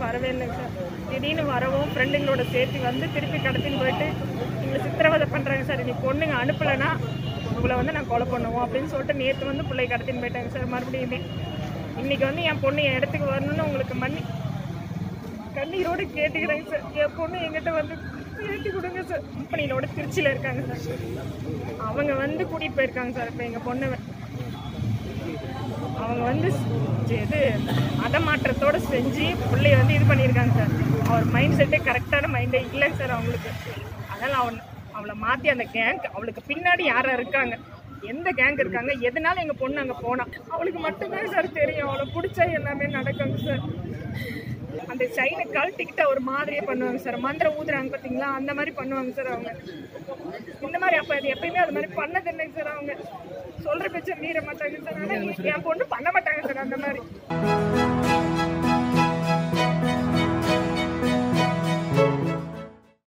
வரவே இல்லைங்க சார் திடீர்னு வரவும் ஃப்ரெண்டுங்களோட சேர்த்து வந்து திருப்பி கடத்தின்னு போயிட்டு எங்களை சித்திரவதை பண்ணுறாங்க சார் நீ பொண்ணுங்க அனுப்பலைன்னா உங்களை வந்து நான் கொலை பண்ணுவோம் அப்படின்னு சொல்லிட்டு நேற்று வந்து பிள்ளை கடத்தின்னு போயிட்டாங்க சார் மறுபடியுமே இன்னைக்கு வந்து என் பொண்ணு என் இடத்துக்கு வரணும்னு உங்களுக்கு மன்னி கண்ணீரோடு கேட்டுக்கிறேங்க சார் என் பொண்ணு எங்கிட்ட வந்து ஏற்றி கொடுங்க சார் கம்பெனியோட திருச்சியில் இருக்காங்க சார் அவங்க வந்து கூட்டிகிட்டு போயிருக்காங்க சார் இப்போ எங்கள் பொண்ணு அவங்க வந்து ஸ்- இது மதமாற்றத்தோட செஞ்சு பிள்ளைய வந்து இது பண்ணியிருக்காங்க சார் அவர் மைண்ட் செட்டே கரெக்டான மைண்டே இல்லைங்க சார் அவங்களுக்கு அதனால் அவன் அவளை மாற்றி அந்த கேங் அவளுக்கு பின்னாடி யார் யார் இருக்காங்க எந்த கேங் இருக்காங்க எதனால எங்கள் பொண்ணு அங்கே போனா அவளுக்கு மட்டும்தான் சார் தெரியும் அவளை பிடிச்சா எல்லாமே நடக்குங்க சார் அந்த செயினை கழட்டிக்கிட்டு ஒரு மாதிரியே பண்ணுவாங்க சார் மந்திரம் ஊதுறாங்க பார்த்தீங்களா அந்த மாதிரி பண்ணுவாங்க சார் அவங்க இந்த மாதிரி அப்போ அது எப்பயுமே அது மாதிரி பண்ணது இல்லைங்க சார் அவங்க சொல்கிற பேச்சை மீற மாட்டாங்க சார் ஆனால் என் பொண்ணு பண்ண மாட்டாங்க சார் அந்த மாதிரி